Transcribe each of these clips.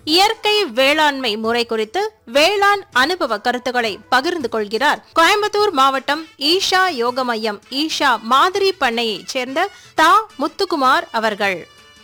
இயற்கை வேளாண்மை முறை குறித்து வேளாண் அனுபவ கருத்துக்களை பகிர்ந்து கொள்கிறார் கோயம்புத்தூர் மாவட்டம் ஈஷா யோக மையம் ஈஷா மாதிரி பண்ணையைச் சேர்ந்த தா முத்துக்குமார் அவர்கள்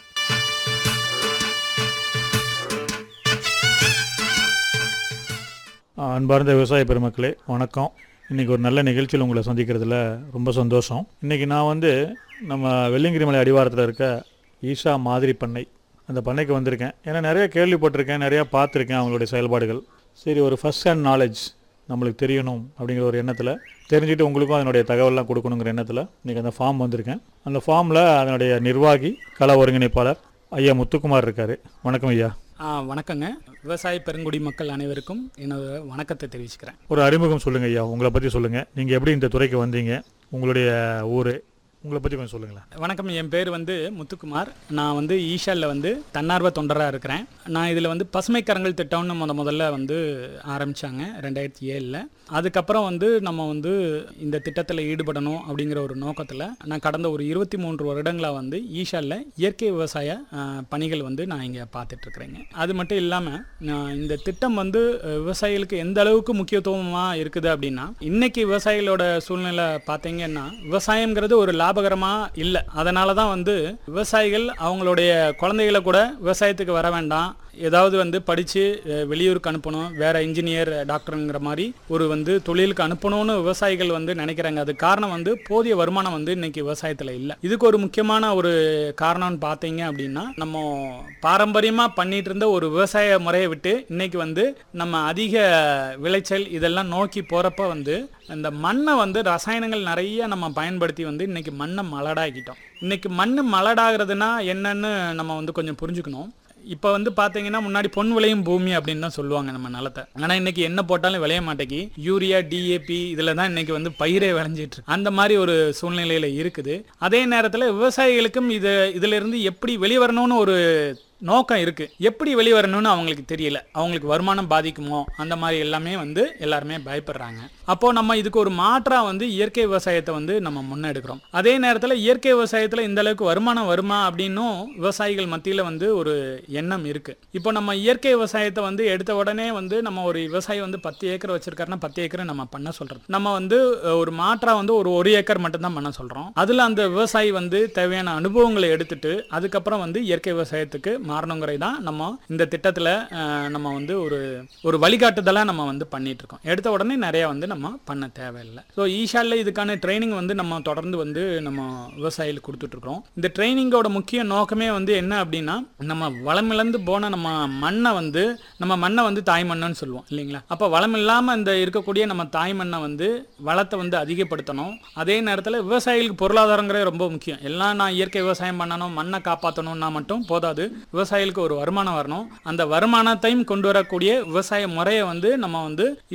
அன்பார்ந்த விவசாய பெருமக்களே வணக்கம் இன்றைக்கி ஒரு நல்ல நிகழ்ச்சியில் உங்களை சந்திக்கிறதுல ரொம்ப சந்தோஷம் இன்றைக்கி நான் வந்து நம்ம வெள்ளியங்கிரி மலை அடிவாரத்தில் இருக்க ஈஷா மாதிரி பண்ணை அந்த பண்ணைக்கு வந்திருக்கேன் ஏன்னா நிறைய கேள்விப்பட்டிருக்கேன் நிறையா பார்த்துருக்கேன் அவங்களுடைய செயல்பாடுகள் சரி ஒரு ஃபஸ்ட் ஹேண்ட் நாலேஜ் நம்மளுக்கு தெரியணும் அப்படிங்கிற ஒரு எண்ணத்தில் தெரிஞ்சுட்டு உங்களுக்கும் அதனுடைய தகவல்லாம் கொடுக்கணுங்கிற எண்ணத்தில் இன்றைக்கி அந்த ஃபார்ம் வந்திருக்கேன் அந்த ஃபார்மில் அதனுடைய நிர்வாகி கல ஒருங்கிணைப்பாளர் ஐயா முத்துக்குமார் இருக்கார் வணக்கம் ஐயா ஆ, வணக்கங்க விவசாய பெருங்குடி மக்கள் அனைவருக்கும் என்னோட வணக்கத்தை தெரிவிச்சுக்கிறேன் ஒரு அறிமுகம் சொல்லுங்க ஐயா உங்களை பற்றி சொல்லுங்க நீங்க எப்படி இந்த துறைக்கு வந்தீங்க உங்களுடைய ஊர் உங்களை பற்றி கொஞ்சம் சொல்லுங்களேன் வணக்கம் என் பேர் வந்து முத்துக்குமார் நான் வந்து ஈஷாவில் வந்து தன்னார்வ தொண்டராக இருக்கிறேன் நான் இதில் வந்து பசுமை கரங்கள் திட்டம்னு முத முதல்ல வந்து ஆரம்பித்தாங்க ரெண்டாயிரத்தி ஏழில் அதுக்கப்புறம் வந்து நம்ம வந்து இந்த திட்டத்தில் ஈடுபடணும் அப்படிங்கிற ஒரு நோக்கத்தில் நான் கடந்த ஒரு இருபத்தி மூன்று வருடங்களாக வந்து ஈஷாவில் இயற்கை விவசாய ஆ, பணிகள் வந்து நான் இங்கே பார்த்துட்ருக்குறேங்க அது மட்டும் இல்லாமல் இந்த திட்டம் வந்து அஹ், விவசாயிகளுக்கு எந்த அளவுக்கு முக்கியத்துவமாக இருக்குது அப்படின்னா இன்னைக்கு விவசாயிகளோட சூழ்நிலை பார்த்தீங்கன்னா விவசாயம்ங்கிறது ஒரு லாபகரமாக இல்லை அதனால தான் வந்து விவசாயிகள் அவங்களுடைய குழந்தைகளை கூட விவசாயத்துக்கு வர வேண்டாம் ஏதாவது வந்து படித்து வெளியூருக்கு அனுப்பணும் வேற இன்ஜினியர் டாக்டருங்கிற மாதிரி ஒரு வந்து தொழிலுக்கு அனுப்பணும்னு விவசாயிகள் வந்து நினைக்கிறாங்க அது காரணம் வந்து போதிய வருமானம் வந்து இன்னைக்கு விவசாயத்தில் இல்லை இதுக்கு ஒரு முக்கியமான ஒரு காரணம்னு பார்த்தீங்க அப்படின்னா நம்ம பாரம்பரியமாக பண்ணிட்டு இருந்த ஒரு விவசாய முறையை விட்டு இன்னைக்கு வந்து நம்ம அதிக விளைச்சல் இதெல்லாம் நோக்கி போகிறப்ப வந்து இந்த மண்ணை வந்து ரசாயனங்கள் நிறைய நம்ம பயன்படுத்தி வந்து இன்னைக்கு மண்ணை மலடாக்கிட்டோம் இன்னைக்கு மண் மலடாகிறதுனா என்னன்னு நம்ம வந்து கொஞ்சம் புரிஞ்சுக்கணும் இப்போ வந்து பார்த்தீங்கன்னா முன்னாடி பொன் விளையும் பூமி அப்படின்னு தான் சொல்லுவாங்க நம்ம நிலத்தை ஆனால் இன்னைக்கு என்ன போட்டாலும் விளைய மாட்டேங்கி யூரியா டிஏபி இதில் தான் இன்னைக்கு வந்து பயிரே விளைஞ்சிட்டு இருக்கு. அந்த மாதிரி ஒரு சூழ்நிலையில் இருக்குது அதே நேரத்தில் விவசாயிகளுக்கும் இது இதிலிருந்து எப்படி வெளிவரணும்னு ஒரு நோக்கம் இருக்கு எப்படி வெளிவரணும்னு அவங்களுக்கு தெரியல அவங்களுக்கு வருமானம் பாதிக்குமோ அந்த மாதிரி எல்லாமே வந்து எல்லாருமே பயப்படுறாங்க அப்போ நம்ம இதுக்கு ஒரு மாற்றா வந்து இயற்கை விவசாயத்தை வந்து நம்ம முன்னெடுக்கிறோம் அதே நேரத்தில் இயற்கை விவசாயத்தில் இந்த அளவுக்கு வருமானம் வருமா அப்படின்னும் விவசாயிகள் மத்தியில் வந்து ஒரு எண்ணம் இருக்கு இப்போ நம்ம இயற்கை விவசாயத்தை வந்து எடுத்த உடனே வந்து நம்ம ஒரு விவசாயி வந்து பத்து ஏக்கர் வச்சிருக்காருன்னா பத்து ஏக்கர் நம்ம பண்ண சொல்றது நம்ம வந்து அஹ், ஒரு மாற்றா வந்து ஒரு ஒரு ஏக்கர் மட்டும்தான் பண்ண சொல்றோம் அதுல அந்த விவசாயி வந்து தேவையான அனுபவங்களை எடுத்துட்டு அதுக்கப்புறம் வந்து இயற்கை விவசாயத்துக்கு மாறணுங்கிறது தான் நம்ம இந்த திட்டத்துல அஹ், நம்ம வந்து ஒரு ஒரு வழிகாட்டுதலா நம்ம வந்து பண்ணிட்டு இருக்கோம் எடுத்த உடனே நிறைய வந்து நம்ம பண்ண தேவையில்லை ஸோ ஈஷால இதுக்கான ட்ரைனிங் வந்து நம்ம தொடர்ந்து வந்து நம்ம விவசாயிகளுக்கு கொடுத்துட்டு இருக்கோம் இந்த ட்ரைனிங்கோட முக்கிய நோக்கமே வந்து என்ன அப்படின்னா நம்ம வளமிழந்து போன நம்ம மண்ணை வந்து நம்ம மண்ணை வந்து தாய் மண்ணுன்னு சொல்லுவோம் இல்லைங்களா அப்போ வளம் இல்லாமல் இந்த இருக்கக்கூடிய நம்ம தாய் மண்ணை வந்து வளத்தை வந்து அதிகப்படுத்தணும் அதே நேரத்தில் விவசாயிகளுக்கு பொருளாதாரங்கிறது ரொம்ப முக்கியம் எல்லாம் நான் இயற்கை விவசாயம் பண்ணணும் மண்ணை காப்பாற்றணும்னா மட்டும் போதாது விவசாயிகளுக்கு ஒரு வருமானம் வரணும் அந்த வருமானத்தையும் கொண்டு வரக்கூடிய விவசாய முறையை வந்து நம்ம வந்து